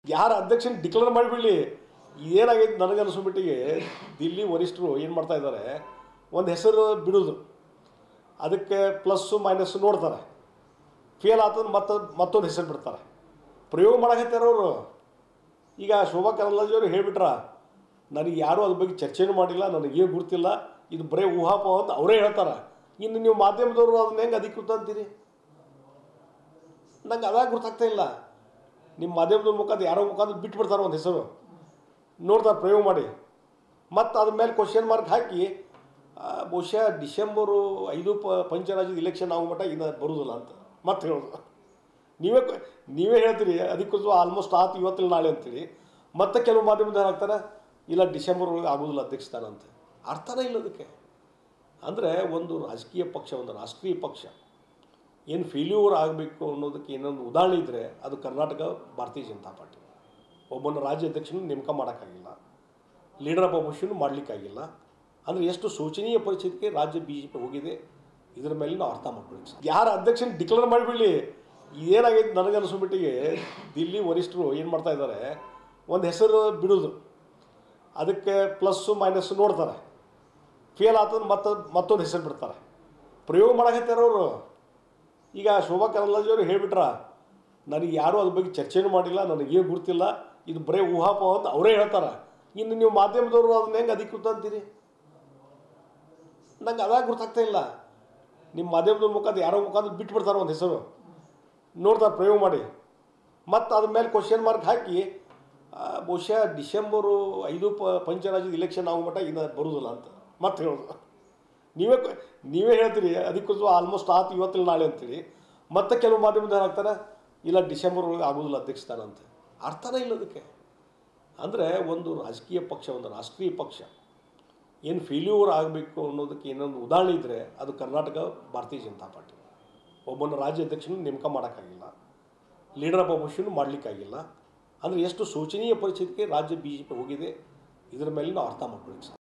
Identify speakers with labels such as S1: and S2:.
S1: ಯಾರು ಅಧ್ಯಕ್ಷನ ಡಿಕ್ಲೇರ್ ಮಾಡಿಬಿಡಲಿ ಏನಾಗೈತೆ ನನಗೆ ಅನಿಸ್ಬಿಟ್ಟಿಗೆ ದಿಲ್ಲಿ ವರಿಷ್ಠರು ಏನು ಮಾಡ್ತಾ ಇದ್ದಾರೆ ಒಂದು ಹೆಸರು ಬಿಡೋದು ಅದಕ್ಕೆ ಪ್ಲಸ್ಸು ಮೈನಸ್ಸು ನೋಡ್ತಾರೆ ಫೇಲ್ ಆತಂದ್ರೆ ಮತ್ತೆ ಮತ್ತೊಂದು ಹೆಸರು ಬಿಡ್ತಾರೆ ಪ್ರಯೋಗ ಮಾಡಕತ್ತಾರ ಅವರು ಈಗ ಶೋಭಾ ಕರಂದ್ಲಾಜೆಯವರು ಹೇಳಿಬಿಟ್ರ ನನಗೆ ಯಾರೂ ಅದ್ರ ಬಗ್ಗೆ ಚರ್ಚೆನೂ ಮಾಡಿಲ್ಲ ನನಗೇನು ಗುರ್ತಿಲ್ಲ ಇದು ಬರೀ ಊಹಾಪೋಹ ಅಂತ ಅವರೇ ಹೇಳ್ತಾರೆ ಇನ್ನು ನೀವು ಮಾಧ್ಯಮದವರು ಅದನ್ನ ಹೆಂಗೆ ಅಧಿಕೃತ ಅಂತೀರಿ ನಂಗೆ ಅದಾಗ ಗೊತ್ತಾಗ್ತಾ ಇಲ್ಲ ನಿಮ್ಮ ಮಾಧ್ಯಮದ ಮುಖಾಂತರ ಯಾರೋ ಮುಖಾಂತರ ಬಿಟ್ಬಿಡ್ತಾರೆ ಒಂದು ಹೆಸರು ನೋಡ್ತಾರೆ ಪ್ರಯೋಗ ಮಾಡಿ ಮತ್ತು ಅದ್ರ ಮೇಲೆ ಕ್ವಶನ್ ಮಾರ್ಕ್ ಹಾಕಿ ಆ, ಬಹುಶಃ ಡಿಸೆಂಬರು ಐದು ಪ ಪಂಚರಾಜ್ಯದ ಇಲೆಕ್ಷನ್ ಆಗೋ ಮಟ್ಟ ಇನ್ನು ಬರುವುದಿಲ್ಲ ಅಂತ ಮತ್ತೆ ಹೇಳೋದು ನೀವೇ ಕ- ನೀವೇ ಹೇಳ್ತೀರಿ ಅಧಿಕೃತ ಆಲ್ಮೋಸ್ಟ್ ಆತು ಇವತ್ತಿಲ್ಲ ನಾಳೆ ಅಂತೇಳಿ ಮತ್ತೆ ಕೆಲವು ಮಾಧ್ಯಮದವ್ರು ಹಾಕ್ತಾರೆ ಇಲ್ಲ ಡಿಸೆಂಬರ್ ಒಳಗೆ ಆಗೋದಿಲ್ಲ ಅಧ್ಯಕ್ಷ ಸ್ಥಾನ ಅಂತ ಅರ್ಥನೇ ಇಲ್ಲ ಅದಕ್ಕೆ ಅಂದರೆ ಒಂದು ರಾಜಕೀಯ ಪಕ್ಷ ಒಂದು ರಾಷ್ಟ್ರೀಯ ಪಕ್ಷ ಏನು ಫೇಲ್ಯೂರ್ ಆಗಬೇಕು ಅನ್ನೋದಕ್ಕೆ ಏನೊಂದು ಉದಾಹರಣೆ ಇದ್ದರೆ ಅದು ಕರ್ನಾಟಕ ಭಾರತೀಯ ಜನತಾ ಪಾರ್ಟಿ ಒಬ್ಬನ ರಾಜ್ಯಾಧ್ಯಕ್ಷನ ನೇಮಕ ಮಾಡೋಕ್ಕಾಗಿಲ್ಲ ಲೀಡರ್ ಆಫ್ ಅಪೋಸಿಷನ್ ಮಾಡಲಿಕ್ಕಾಗಿಲ್ಲ ಅಂದರೆ ಎಷ್ಟು ಶೋಚನೀಯ ಪರಿಸ್ಥಿತಿಗೆ ರಾಜ್ಯ ಬಿ ಜೆ ಪಿ ಹೋಗಿದೆ ಇದರ ಮೇಲೆ ನಾವು ಅರ್ಥ ಮಾಡ್ಕೊಳ್ಳಿ ಯಾರು ಅಧ್ಯಕ್ಷನ ಡಿಕ್ಲೇರ್ ಮಾಡಿಬಿಡಲಿ ಏನಾಗೈತೆ ನನಗೆ ಅನಿಸ್ಬಿಟ್ಟಿಗೆ ದಿಲ್ಲಿ ವರಿಷ್ಠರು ಏನು ಮಾಡ್ತಾ ಇದ್ದಾರೆ ಒಂದು ಹೆಸರು ಬಿಡೋದು ಅದಕ್ಕೆ ಪ್ಲಸ್ಸು ಮೈನಸ್ಸು ನೋಡ್ತಾರೆ ಫೇಲ್ ಆತಂದ್ರೆ ಮತ್ತೆ ಮತ್ತೊಂದು ಹೆಸರು ಬಿಡ್ತಾರೆ ಪ್ರಯೋಗ ಮಾಡಕತ್ತಾರ ಅವರು ಈಗ ಶೋಭಾ ಕರಂದ್ಲಾಜೆಯವರು ಹೇಳಿಬಿಟ್ರ ನನಗೆ ಯಾರೂ ಅದ್ರ ಬಗ್ಗೆ ಚರ್ಚೆನೂ ಮಾಡಿಲ್ಲ ನನಗೇನು ಗುರ್ತಿಲ್ಲ ಇದು ಬರೀ ಊಹಾಪೋಹ ಅಂತ ಅವರೇ ಹೇಳ್ತಾರೆ ಇನ್ನು ನೀವು ಮಾಧ್ಯಮದವರು ಅದನ್ನ ಹೆಂಗೆ ಅಧಿಕೃತ ಅಂತೀರಿ ನಂಗೆ ಅದಾಗ ಗೊತ್ತಾಗ್ತಾ ಇಲ್ಲ ನಿಮ್ಮ ಮಾಧ್ಯಮದ ಮುಖಾಂತರ ಯಾರೋ ಮುಖಾಂತರ ಬಿಟ್ಬಿಡ್ತಾರೆ ಒಂದು ಹೆಸರು ನೋಡ್ತಾರೆ ಪ್ರಯೋಗ ಮಾಡಿ ಮತ್ತು ಅದ್ರ ಮೇಲೆ ಕ್ವಶನ್ ಮಾರ್ಕ್ ಹಾಕಿ ಆ, ಬಹುಶಃ ಡಿಸೆಂಬರು ಐದು ಪ ಪಂಚರಾಜ್ಯದ ಇಲೆಕ್ಷನ್ ಆಗೋ ಮಟ್ಟ ಇನ್ನು ಬರುವುದಿಲ್ಲ ಅಂತ ಮತ್ತೆ ಹೇಳೋದು ನೀವೇ ಕ- ನೀವೇ ಹೇಳ್ತೀರಿ ಅಧಿಕೃತ ಆಲ್ಮೋಸ್ಟ್ ಆತು ಇವತ್ತಿಲ್ಲ ನಾಳೆ ಅಂತೇಳಿ ಮತ್ತೆ ಕೆಲವು ಮಾಧ್ಯಮದವ್ರು ಹಾಕ್ತಾರೆ ಇಲ್ಲ ಡಿಸೆಂಬರ್ ಒಳಗೆ ಆಗೋದಿಲ್ಲ ಅಧ್ಯಕ್ಷ ಸ್ಥಾನ ಅಂತ ಅರ್ಥನೇ ಇಲ್ಲ ಅದಕ್ಕೆ ಅಂದರೆ ಒಂದು ರಾಜಕೀಯ ಪಕ್ಷ ಒಂದು ರಾಷ್ಟ್ರೀಯ ಪಕ್ಷ ಏನು ಫೇಲ್ಯೂರ್ ಆಗಬೇಕು ಅನ್ನೋದಕ್ಕೆ ಏನೊಂದು ಉದಾಹರಣೆ ಇದ್ದರೆ ಅದು ಕರ್ನಾಟಕ ಭಾರತೀಯ ಜನತಾ ಪಾರ್ಟಿ ಒಬ್ಬನ ರಾಜ್ಯಾಧ್ಯಕ್ಷನ ನೇಮಕ ಮಾಡೋಕ್ಕಾಗಿಲ್ಲ ಲೀಡರ್ ಆಫ್ ಅಪೋಸಿಷನ್ ಮಾಡಲಿಕ್ಕಾಗಿಲ್ಲ ಅಂದರೆ ಎಷ್ಟು ಶೋಚನೀಯ ಪರಿಸ್ಥಿತಿಗೆ ರಾಜ್ಯ ಬಿ ಜೆ ಪಿ ಹೋಗಿದೆ ಇದರ ಮೇಲೆ ನಾವು ಅರ್ಥ ಮಾಡ್ಕೊಳ್ಳಿ ಸರ್